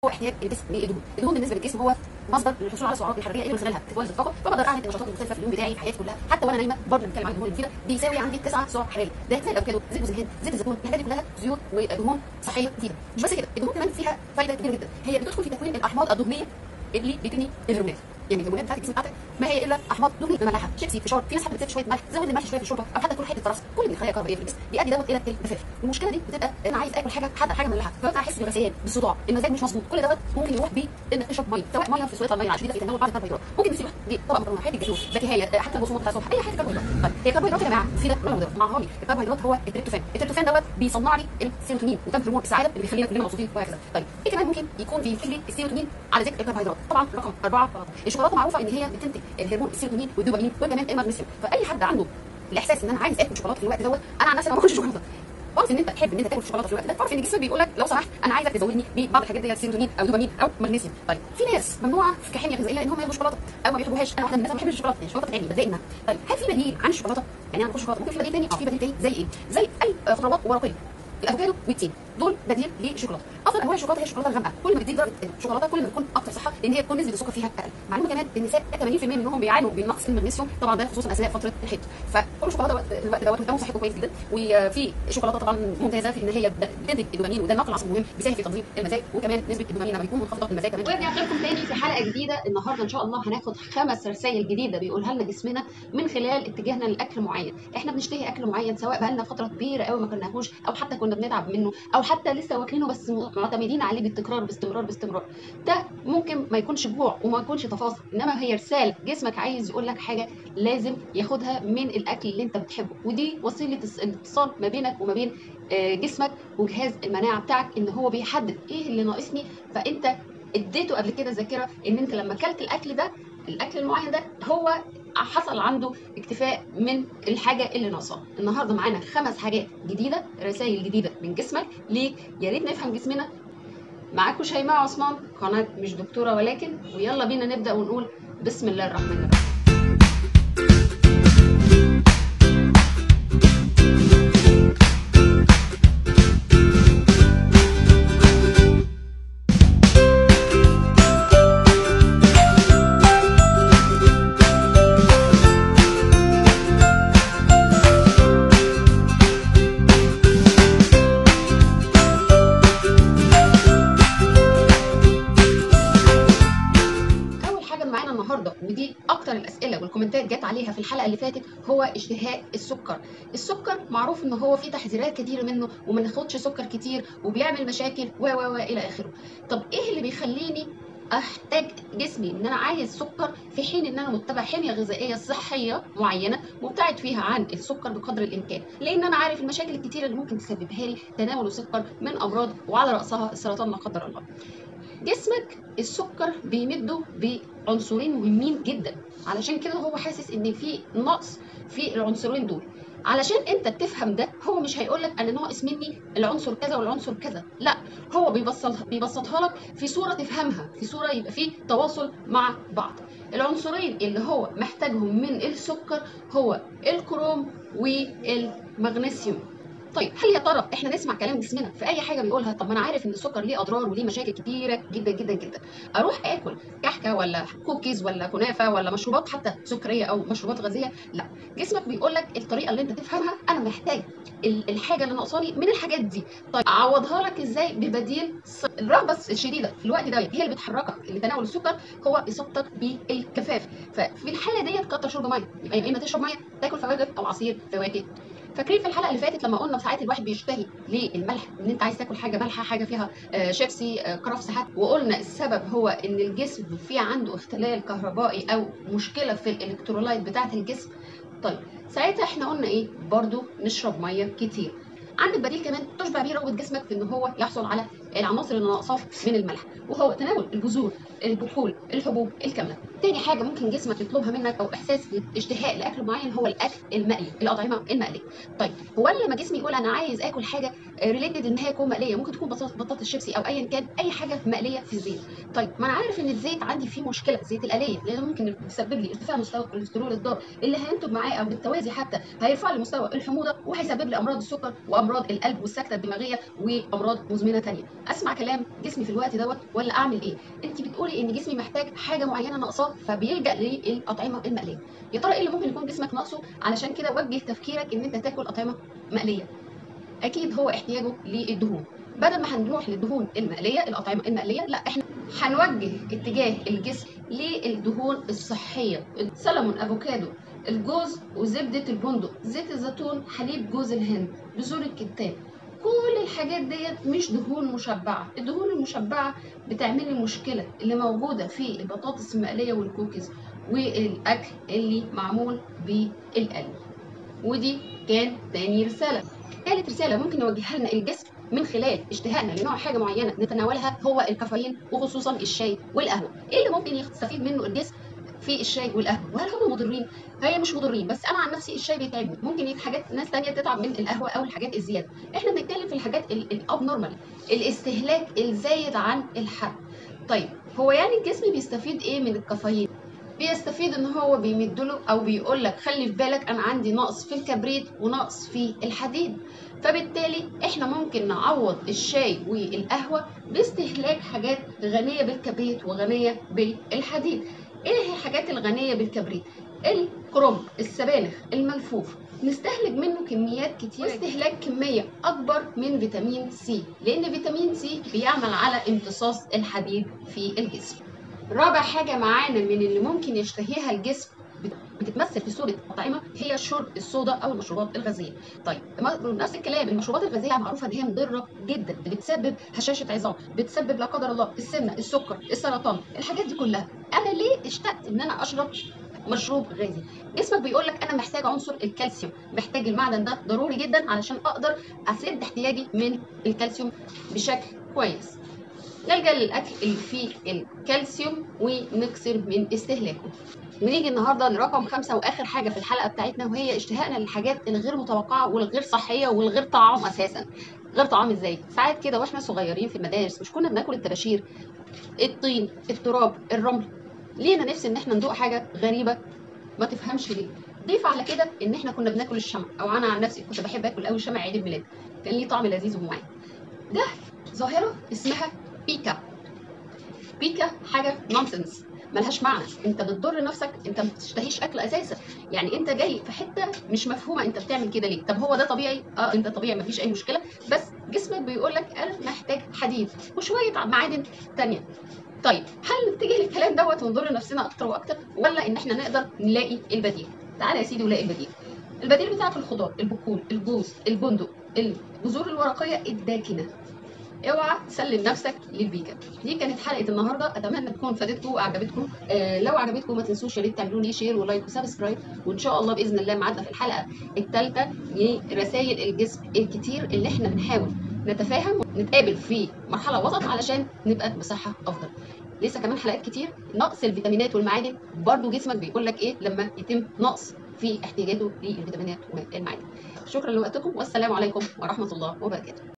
هو احتياج الجسم للدهون الدهون بالنسبه للجسم هو مصدر للحصول على السعرات الحراريه اللي من خلالها تتولد الطاقه فبقدر اعمل النشاطات المختلفه في اليوم بتاعي في حياتي كلها حتى وانا نايمه برضه بنتكلم عن الدهون المفيده بيساوي عندي 9 سعر حراري ده زي الافوكادو زيت جوز الهند زيت الزيتون الحاجات دي كلها زيوت ودهون صحيه مفيده مش بس كده الدهون كمان فيها فايده كبيره جدا هي بتدخل في تكوين الاحماض الدهنيه اللي بتبني الهرمونات يعني الهرمونات بتاعت الجسم بتاعتك ما هي الا احماض دهنيه مملحه شيبسي فشار في ناس حابه تزود شويه ملح زود الملح شويه في الشوربه او حتى كل حته رص كل دي خلايا كهربائيه في الجسم بيؤدي دوت الى الجفاف المشكله دي بتبقى انا عايز اكل حاجه حاجه حاجه مملحه فببقى احس بالغثيان بالصداع المزاج مش مظبوط كل دوت ممكن يروح بانك تشرب ميه سواء ميه في سويطه الميه العشريه في تناول بعض الكربوهيدرات ممكن يروح بطبق مكرونه حته جاتوه بكهايه حتى البصمات بتاع الصبح اي حاجه كربوهيدرات طيب هي الكربوهيدرات يا جماعه مفيده ولا مضره معها لي الكربوهيدرات هو التريبتوفان التريبتوفان دوت بيصنع لي السيروتونين وده هرمون السعاده اللي بيخلينا كلنا مبسوطين وهكذا طيب ايه كمان ممكن يكون بينتج لي السيروتونين على ذكر الكربوهيدرات طبعا رقم اربعه الشوكولاته معروفه ان هي بتنتج الهرمون السيروتونين والدوبامين وكمان المغنيسيوم فاي حد عنده الاحساس ان انا عايز اكل شوكولاته في الوقت دوت انا عن نفسي ما باكلش شوكولاته وانس ان انت تحب ان انت تاكل شوكولاته في الوقت ده تعرف ان جسمك بيقول لك لو سمحت انا عايزك تزودني ببعض الحاجات دي سيروتونين او دوبامين او مغنيسيوم طيب في ناس ممنوعه في كحيمياء غذائيه ان هم ياكلوا شوكولاته او ما بيحبوهاش انا واحده من الناس ما بحبش الشوكولاته يعني الشوكولاته بتعبني بتضايق منها طيب هل في بديل عن الشوكولاته يعني انا باكل شوكولاته ممكن في بديل تاني اه في بديل تاني زي ايه زي اي خضروات ورقيه الافوكادو والتين دول بديل للشوكولاته افضل انواع الشوكولاته هي الشوكولاته الغامقه كل ما بتزيد درجه الشوكولاته كل ما بتكون اكثر صحه لان هي بتكون نسبه السكر فيها اقل معلومه كمان ان النساء 80% منهم بيعانوا من نقص المغنيسيوم طبعا ده خصوصا اثناء فتره الحيض فكل شوكولاته الوقت دوت بتكون صحته كويس جدا وفي شوكولاته طبعا ممتازه في ان هي بتنتج الدوبامين وده النقل العصبي مهم بيساهم في تنظيم المزاج وكمان نسبه الدوبامين لما بيكون منخفضه المزاج كمان ورجع لكم تاني في حلقه جديده النهارده ان شاء الله هناخد خمس رسائل جديده بيقولها لنا جسمنا من خلال اتجاهنا لاكل معين احنا بنشتهي اكل معين سواء بقالنا فتره كبيره قوي ما كلناهوش او حتى كنا بنتعب منه او حتى لسه واكلينه بس معتمدين عليه بالتكرار باستمرار باستمرار ده ممكن ما يكونش جوع وما يكونش تفاصيل انما هي رساله جسمك عايز يقول لك حاجه لازم ياخدها من الاكل اللي انت بتحبه ودي وسيله الاتصال ما بينك وما بين جسمك وجهاز المناعه بتاعك ان هو بيحدد ايه اللي ناقصني فانت اديته قبل كده ذاكره ان انت لما اكلت الاكل ده الاكل المعين ده هو حصل عنده اكتفاء من الحاجه اللي ناقصاه النهارده معانا خمس حاجات جديده رسائل جديده من جسمك ليه يا ريت نفهم جسمنا معاكم شيماء عثمان قناه مش دكتوره ولكن ويلا بينا نبدا ونقول بسم الله الرحمن الرحيم ودي اكتر الاسئله والكومنتات جت عليها في الحلقه اللي فاتت هو اشتهاء السكر السكر معروف ان هو فيه تحذيرات كتير منه وما ناخدش سكر كتير وبيعمل مشاكل و و الى اخره طب ايه اللي بيخليني احتاج جسمي ان انا عايز سكر في حين ان انا متبع حميه غذائيه صحيه معينه مبتعد فيها عن السكر بقدر الامكان لان انا عارف المشاكل الكتيره اللي ممكن تسببها لي تناول السكر من امراض وعلى راسها السرطان لا قدر الله جسمك السكر بيمده بعنصرين مهمين جدا علشان كده هو حاسس ان في نقص في العنصرين دول علشان انت تفهم ده هو مش هيقول لك انا ناقص مني العنصر كذا والعنصر كذا لا هو بيبسطها بيبسطها لك في صوره تفهمها في صوره يبقى في تواصل مع بعض العنصرين اللي هو محتاجهم من السكر هو الكروم والمغنيسيوم طيب هل يا ترى احنا نسمع كلام جسمنا في اي حاجه بيقولها طب ما انا عارف ان السكر ليه اضرار وليه مشاكل كتيره جدا جدا جدا اروح اكل كحكه ولا كوكيز ولا كنافه ولا مشروبات حتى سكريه او مشروبات غازيه لا جسمك بيقول لك الطريقه اللي انت تفهمها انا محتاج الحاجه اللي ناقصاني من الحاجات دي طيب اعوضها لك ازاي ببديل الرغبه الشديده في الوقت ده هي اللي بتحركك لتناول السكر هو اصابتك بالجفاف ففي الحاله ديت كتر شرب ميه يبقى يا اما تشرب ميه تاكل فواكه او عصير فواكه فاكرين في الحلقه اللي فاتت لما قلنا ساعات الواحد بيشتهي للملح ان انت عايز تاكل حاجه مالحه حاجه فيها شيبسي كرفس حتى وقلنا السبب هو ان الجسم في عنده اختلال كهربائي او مشكله في الالكترولايت بتاعه الجسم طيب ساعتها احنا قلنا ايه برضو نشرب ميه كتير عندك بديل كمان تشبع بيه رغبه جسمك في ان هو يحصل على العناصر اللي ناقصاه من الملح وهو تناول البذور البقول الحبوب الكامله تاني حاجه ممكن جسمك يطلبها منك او احساس اشتهاء لاكل معين هو الاكل المقلي الاطعمه المقليه طيب هو لما جسمي يقول انا عايز اكل حاجه ريليتد ان هي تكون مقليه ممكن تكون بطاطا الشيبسي او ايا كان اي حاجه مقليه في الزيت طيب ما انا عارف ان الزيت عندي فيه مشكله زيت الاليه لانه ممكن يسبب لي ارتفاع مستوى الكوليسترول الضار اللي هينتج معاه او بالتوازي حتى هيرفع لي مستوى الحموضه وهيسبب لي امراض السكر وامراض القلب والسكته الدماغيه وامراض مزمنه ثانيه اسمع كلام جسمي في الوقت دوت ولا اعمل ايه انت بتقولي ان جسمي محتاج حاجه معينه ناقصاه فبيلجا للاطعمه المقليه يا ترى ايه اللي ممكن يكون جسمك ناقصه علشان كده وجه تفكيرك ان انت تاكل اطعمه مقليه اكيد هو احتياجه للدهون بدل ما هنروح للدهون المقليه الاطعمه المقليه لا احنا هنوجه اتجاه الجسم للدهون الصحيه السلمون افوكادو الجوز وزبده البندق زيت الزيتون حليب جوز الهند بذور الكتان كل الحاجات ديت مش دهون مشبعه الدهون المشبعه بتعمل لي مشكله اللي موجوده في البطاطس المقليه والكوكيز والاكل اللي معمول بالقلي ودي كان تاني رساله ثالث رساله ممكن نوجهها لنا الجسم من خلال اشتهائنا لنوع حاجه معينه نتناولها هو الكافيين وخصوصا الشاي والقهوه ايه اللي ممكن يستفيد منه الجسم في الشاي والقهوه وهل هم مضرين هي مش مضرين بس انا عن نفسي الشاي بيتعبني ممكن يبقى حاجات ناس تانية تتعب من القهوه او الحاجات الزياده احنا بنتكلم في الحاجات الاب نورمال الاستهلاك الزايد عن الحد طيب هو يعني الجسم بيستفيد ايه من الكافيين بيستفيد ان هو بيمدله او بيقول لك خلي في بالك انا عندي نقص في الكبريت ونقص في الحديد فبالتالي احنا ممكن نعوض الشاي والقهوه باستهلاك حاجات غنيه بالكبريت وغنيه بالحديد ايه هي الحاجات الغنيه بالكبريت الكرنب السبانخ الملفوف نستهلك منه كميات كتير استهلاك كمية أكبر من فيتامين سي لأن فيتامين سي بيعمل على امتصاص الحديد في الجسم رابع حاجة معانا من اللي ممكن يشتهيها الجسم بتتمثل في صورة أطعمة هي شرب الصودا أو المشروبات الغازية. طيب نفس الكلام المشروبات الغازية معروفة إن هي مضرة جدا بتسبب هشاشة عظام، بتسبب لا قدر الله السمنة، السكر، السرطان، الحاجات دي كلها. أنا ليه اشتقت إن أنا أشرب مشروب غازي جسمك بيقول لك انا محتاج عنصر الكالسيوم محتاج المعدن ده ضروري جدا علشان اقدر اسد احتياجي من الكالسيوم بشكل كويس نلجا للاكل اللي فيه الكالسيوم ونكسر من استهلاكه ونيجي النهارده لرقم خمسة واخر حاجه في الحلقه بتاعتنا وهي اشتهائنا للحاجات الغير متوقعه والغير صحيه والغير طعام اساسا غير طعام ازاي ساعات كده واحنا صغيرين في المدارس مش كنا بناكل الطباشير الطين التراب الرمل لينا نفس ان احنا ندوق حاجه غريبه ما تفهمش ليه ضيف على كده ان احنا كنا بناكل الشمع او انا عن نفسي كنت بحب اكل قوي شمع عيد الميلاد كان ليه طعم لذيذ ومميز ده ظاهره اسمها بيكا بيكا حاجه نونسنس ملهاش معنى انت بتضر نفسك انت ما بتشتهيش اكل اساسا يعني انت جاي في حته مش مفهومه انت بتعمل كده ليه طب هو ده طبيعي اه انت طبيعي مفيش اي مشكله بس جسمك بيقول لك انا محتاج حديد وشويه معادن تانية طيب هل نتجه للكلام دوت ونضر نفسنا اكتر واكتر ولا ان احنا نقدر نلاقي البديل تعالى يا سيدي ولاقي البديل البديل بتاعك الخضار البقول الجوز البندق البذور الورقيه الداكنه اوعى تسلم نفسك للبيكا دي كانت حلقه النهارده اتمنى تكون فادتكم واعجبتكم آه لو عجبتكم ما تنسوش يا ريت تعملوا لي شير ولايك وسبسكرايب وان شاء الله باذن الله ميعادنا في الحلقه الثالثه لرسائل الجسم الكتير اللي احنا بنحاول نتفاهم ونتقابل في مرحله وسط علشان نبقى بصحه افضل لسه كمان حلقات كتير نقص الفيتامينات والمعادن برضو جسمك بيقول لك ايه لما يتم نقص في احتياجاته للفيتامينات والمعادن شكرا لوقتكم والسلام عليكم ورحمه الله وبركاته